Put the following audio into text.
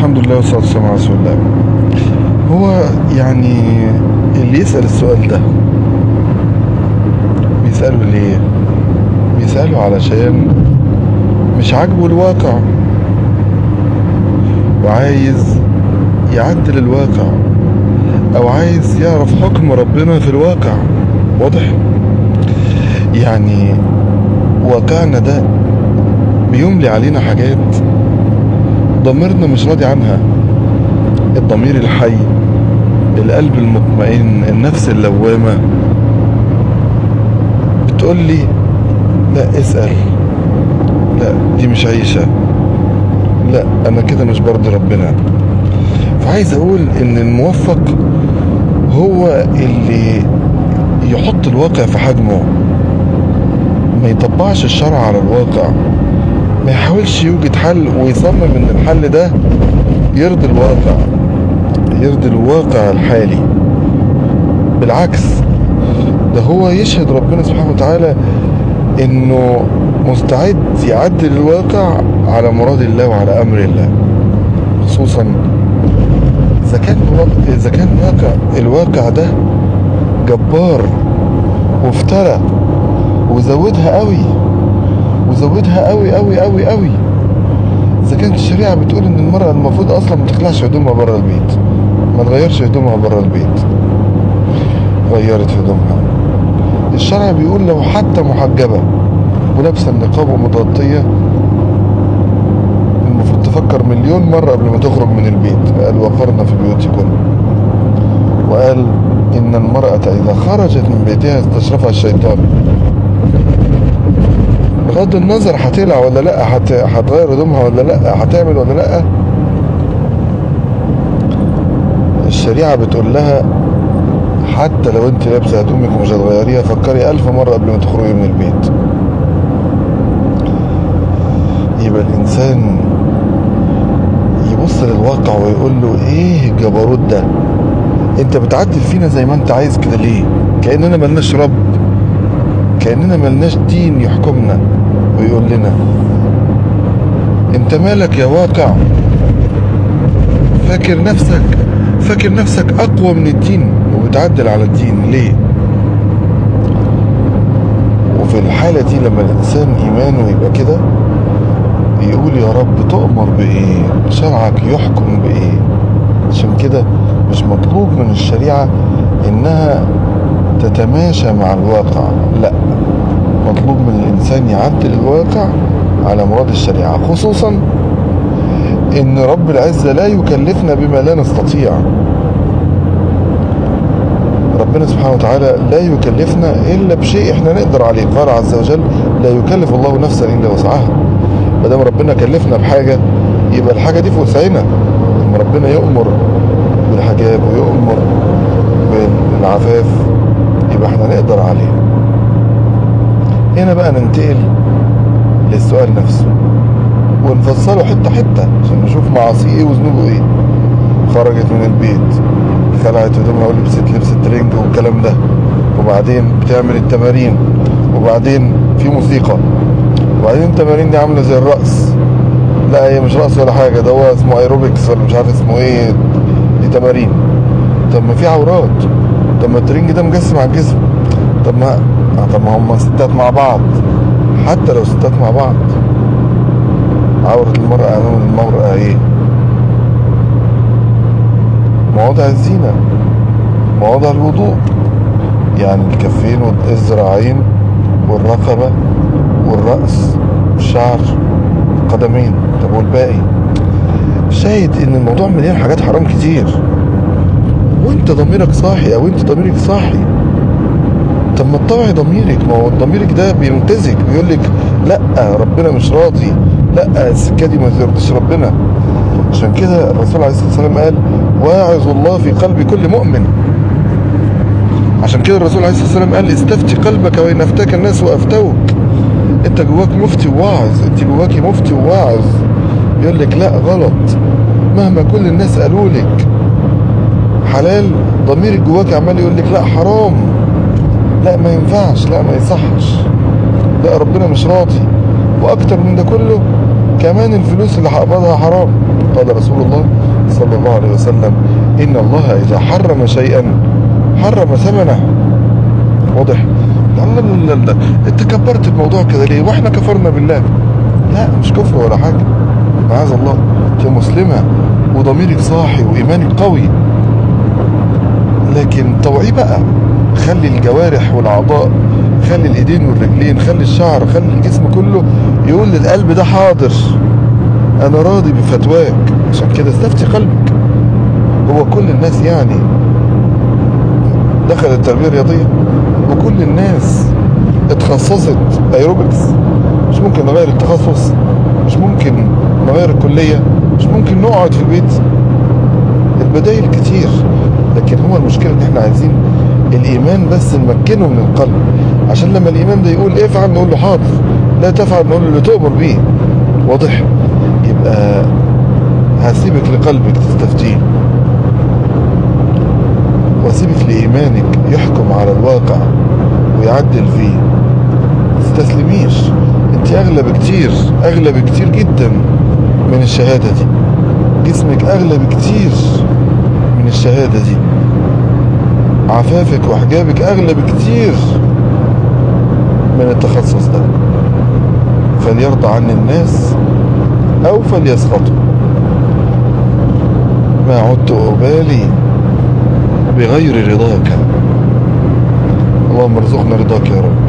الحمد لله والصلاة والسلام على رسول الله هو يعني اللي يسأل السؤال ده بيسأله ليه بيسأله علشان مش عاجبه الواقع وعايز يعدل الواقع او عايز يعرف حكم ربنا في الواقع واضح يعني واقعنا ده بيملي علينا حاجات ضميرنا مش راضي عنها الضمير الحي القلب المطمئن النفس اللوامة بتقول لي لا اسأل لا دي مش عيشة لا انا كده مش برضي ربنا فعايز اقول ان الموفق هو اللي يحط الواقع في حجمه ما يطبعش الشرع على الواقع ما يحاولش يوجد حل ويصمم ان الحل ده يرضي الواقع يرضي الواقع الحالي بالعكس ده هو يشهد ربنا سبحانه وتعالى انه مستعد يعدل الواقع على مراد الله وعلى امر الله خصوصا اذا كان اذا كان واقع الواقع ده جبار وافترى وزودها قوي وزودها قوي قوي قوي قوي اذا كانت الشريعه بتقول ان المراه المفروض اصلا ما تخلعش هدومها بره البيت ما تغيرش هدومها بره البيت غيرت هدومها الشرع بيقول لو حتى محجبه ولابسه النقاب ومتغطيه المفروض تفكر مليون مره قبل ما تخرج من البيت قال وقرنا في بيوتكن وقال ان المراه اذا خرجت من بيتها استشرفها الشيطان بغض النظر هتقلع ولا لا هت... هتغير هدومها ولا لا هتعمل ولا لا الشريعة بتقول لها حتى لو انت لابسة هدومك ومش هتغيريها فكري ألف مرة قبل ما تخرجي من البيت يبقى الإنسان يبص للواقع ويقول له ايه الجبروت ده انت بتعدل فينا زي ما انت عايز كده ليه كأننا ملناش رب كأننا ملناش دين يحكمنا ويقول لنا انت مالك يا واقع فاكر نفسك فاكر نفسك اقوى من الدين وبتعدل على الدين ليه وفي الحالة دي لما الانسان ايمانه يبقى كده يقول يا رب تؤمر بايه شرعك يحكم بايه عشان كده مش مطلوب من الشريعة انها تتماشى مع الواقع لا مطلوب من الإنسان يعدل الواقع على مراد الشريعة خصوصا إن رب العزة لا يكلفنا بما لا نستطيع ربنا سبحانه وتعالى لا يكلفنا إلا بشيء إحنا نقدر عليه قال عز وجل لا يكلف الله نفسا إلا وسعها ما دام ربنا كلفنا بحاجة يبقى الحاجة دي في وسعنا لما ربنا يؤمر بالحجاب ويؤمر بالعفاف يبقى احنا نقدر عليه هنا بقى ننتقل للسؤال نفسه ونفصله حتة حتة عشان نشوف معاصيه ايه وذنوبه ايه خرجت من البيت خلعت هدومها ولبست لبس الترنج والكلام ده وبعدين بتعمل التمارين وبعدين في موسيقى وبعدين التمارين دي عامله زي الرقص لا هي مش رقص ولا حاجه ده هو اسمه ايروبكس ولا مش عارف اسمه ايه دي تمارين طب ما في عورات طب ما الترنج ده مجسم على الجسم طب ما طب ما هم ستات مع بعض حتى لو ستات مع بعض عورة المرأة أمام المرأة إيه؟ مواضع الزينة مواضع الوضوء يعني الكفين والذراعين والرقبة والرأس والشعر القدمين طب والباقي شاهد ان الموضوع مليان حاجات حرام كتير وانت ضميرك صاحي او انت ضميرك صاحي طب ما تطوعي ضميرك ما هو ضميرك ده بينقذك بيقول لك لا ربنا مش راضي لا السكه دي ما ترضيش ربنا عشان كده الرسول عليه الصلاه والسلام قال واعظ الله في قلب كل مؤمن عشان كده الرسول عليه الصلاه والسلام قال استفتي قلبك وان افتاك الناس وافتوك انت جواك مفتي وواعظ انت جواكي مفتي وواعظ يقول لك لا غلط مهما كل الناس قالوا لك حلال ضميرك جواك عمال يقول لك لا حرام لا ما ينفعش لا ما يصحش لا ربنا مش راضي واكتر من ده كله كمان الفلوس اللي هقبضها حرام قال رسول الله صلى الله عليه وسلم إن الله إذا حرم شيئا حرم ثمنه واضح لا لا لا لا انت كبرت الموضوع كده ليه واحنا كفرنا بالله لا مش كفر ولا حاجة معاذ الله انت مسلمة وضميرك صاحي وإيمانك قوي لكن طوعي بقى خلي الجوارح والأعضاء خلي الإيدين والرجلين خلي الشعر خلي الجسم كله يقول للقلب ده حاضر أنا راضي بفتواك عشان كده استفتي قلبك هو كل الناس يعني دخلت التربية الرياضية وكل الناس اتخصصت ايروبكس مش ممكن نغير التخصص مش ممكن نغير الكلية مش ممكن نقعد في البيت البدايل كتير لكن هو المشكلة ان احنا عايزين الايمان بس نمكنه من القلب عشان لما الايمان ده يقول افعل نقول له حاضر لا تفعل نقول له اللي تؤمر بيه واضح يبقى هسيبك لقلبك تستفتيه واسيبك لإيمانك يحكم على الواقع ويعدل فيه تستسلميش انت اغلى بكتير اغلى بكتير جدا من الشهادة دي جسمك اغلى بكتير من الشهادة دي عفافك وحجابك اغلى بكتير من التخصص ده فليرضى عني الناس او فليسخطوا ما عدت أبالي بغير رضاك اللهم ارزقنا رضاك يا رب